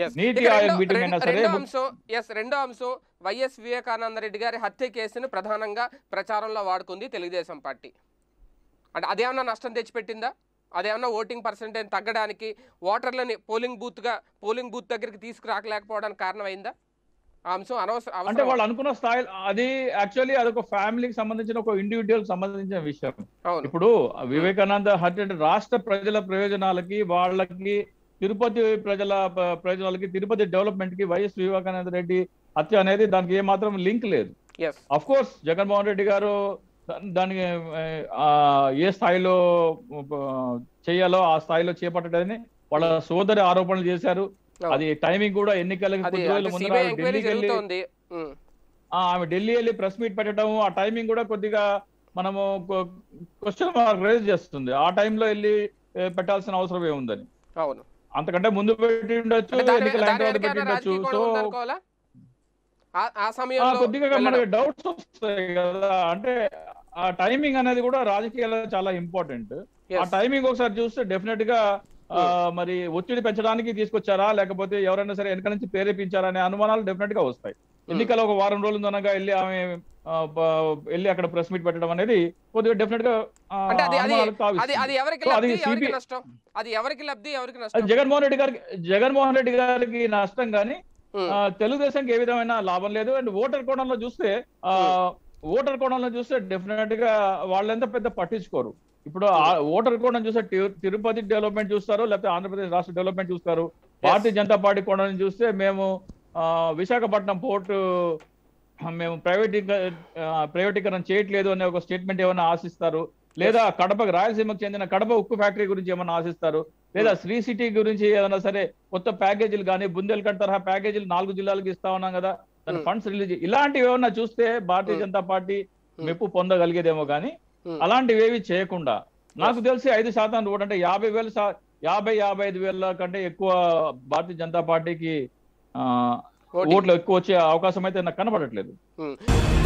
Yes. నీతి ఇక ఆయోగ్ రెండో- మీటింగ్ రెం- అయినా సరే రెండో అంశం ఎస్ రెండో అంశం వైఎస్ వివేకానంద రెడ్డి గారి హత్య కేసును ప్రధానంగా ప్రచారంలో వాడుకుంది తెలుగుదేశం పార్టీ అంటే అదేమన్నా నష్టం తెచ్చిపెట్టిందా అదేమన్నా ఓటింగ్ పర్సెంటేజ్ తగ్గడానికి ఓటర్లని పోలింగ్ బూత్గా పోలింగ్ బూత్ దగ్గరికి తీసుకురాకలేకపోవడానికి కారణమైందా ఆ అంశం అనవసరం అంటే అవసరం వాళ్ళు అనుకున్న స్థాయి అది యాక్చువల్లీ అదొక ఫ్యామిలీకి సంబంధించిన ఒక ఇండివిజువల్ సంబంధించిన విషయం అవును ఇప్పుడు వివేకానంద హత్య అంటే రాష్ట్ర ప్రజల ప్రయోజనాలకి వాళ్ళకి తిరుపతి ప్రజల ప- ప్రయోజనాలకి తిరుపతి డెవలప్మెంట్ కి వైఎస్ వివేకానంద రెడ్డి హత్య అనేది దానికి ఏమాత్రం లింక్ లేదు yes of course Jaganmohan Reddy garu దా- దానికి ఆ, ఏ స్థాయిలో ఆ, చేయాలో ఆ స్థాయిలో చేపట్టడని వాళ్ళ సోదరి ఆరోపణలు చేశారు అది టైమింగ్ కూడా ఎన్నికలకి అది కొద్ది రోజుల ముందర సిబిఐ ఆమె ఎంక్వైరీ ఢిల్లీకి వెళ్ళి జరుగుతోంది ఉమ్. ఆ, ఆమె ఢిల్లీ వెళ్ళి ప్రెస్ మీట్ పెట్టడం ఆ టైమింగ్ కూడా కొద్దిగా మనము క్వశ్చన్ మార్క్ రేజ్ చేస్తుంది ఆ టైంలో వెళ్ళి ఏ, పెట్టాల్సిన అవసరం ఏముందని అవును అంతకంటే ముందు పెట్టి ఉండొచ్చు అంటే దాని ఎన్నికల దాని అయిన తర్వాత వెనక పెట్టి ఏమైనా ఉండొచ్చు రాజకీయ సో కోణం ఉందనుకోవాలా ఆ- ఆ ఆ, సమయంలో కొద్దిగా వెళ్ళడం. మనకి డౌట్స్ వస్తాయి కదా అంటే ఆ టైమింగ్ అనేది కూడా రాజకీయాల్లో చాలా ఇంపార్టెంట్ Yes. ఆ టైమింగ్ ఒకసారి చూస్తే డెఫినెట్ గా ఆ, మరి ఒత్తిడి పెంచడానికి తీసుకొచ్చారా లేకపోతే ఎవరైనా సరే వెనక నుంచి ప్రేరేపించారా అనే అనుమానాలు డెఫినెట్ గా వస్తాయి ఎన్నికల ఒక వారం రోజులు అనగా వెళ్ళి ఆమె ఆ, బ- వెళ్ళి అక్కడ ప్రెస్ మీట్ పెట్టడం అనేది కొద్దిగా డెఫినెట్ గా ఆ, అంటే అది అది అనుమానాలకు అది తావిస్తుంది. అది ఎవరికి సో అది లబ్ధి ఎవరికి CBI నష్టం అది ఎవరికి లబ్ధి ఎవరికి అది నష్టం జగన్మోహన్ రెడ్డి గారికి జగన్మోహన్ రెడ్డి గారికి నష్టం కానీ ఉమ్. ఆ, తెలుగుదేశంకి ఏ విధమైన లాభం లేదు అండ్ ఓటర్ కోణంలో చూస్తే ఆ, ఓటర్ కోణంలో చూస్తే డెఫినెట్ గా వాళ్ళెంత పెద్ద పట్టించుకోరు ఇప్పుడు ఆ ఓటర్ కోణం చూస్తే తి- తిరుపతి డెవలప్మెంట్ చూస్తారు లేకపోతే ఆంధ్రప్రదేశ్ రాష్ట్ర డెవలప్మెంట్ చూస్తారు భారతీయ జనతా పార్టీ కోణం చూస్తే మేము ఆ, విశాఖపట్నం పోర్టు మేము ప్రైవేటీక ఆ, ప్రైవేటీకరణ చేయట్లేదు అనే ఒక స్టేట్మెంట్ ఏమైనా ఆశిస్తారు లేదా కడప రాయలసీమకు చెందిన కడప ఉక్కు ఫ్యాక్టరీ గురించి ఏమైనా ఆశిస్తారు లేదా శ్రీ సిటీ గురించి ఏదైనా సరే కొత్త ప్యాకేజీలు కానీ బుందేల్ఖండ్ తరహా ప్యాకేజీలు నాలుగు జిల్లాలకు ఇస్తా ఉన్నాం కదా దాని Hmm. ఫండ్స్ రిలీజ్ ఇలాంటివి ఏమన్నా చూస్తే Bharatiya Hmm. Janata Party Hmm. మెప్పు పొందగలిగేదేమో కానీ Hmm. అలాంటివి ఏవి చేయకుండా నాకు తెలిసి ఐదు శాతం ఓటు అంటే యాభై వేల శా- యాభై యాభై ఐదు వేల కంటే ఎక్కువ భారతీయ జనతా పార్టీకి ఆ, ఓటింగ్. ఓట్లు ఎక్కువ వచ్చే అవకాశం అయితే నాకు కనపడట్లేదు ఉమ్.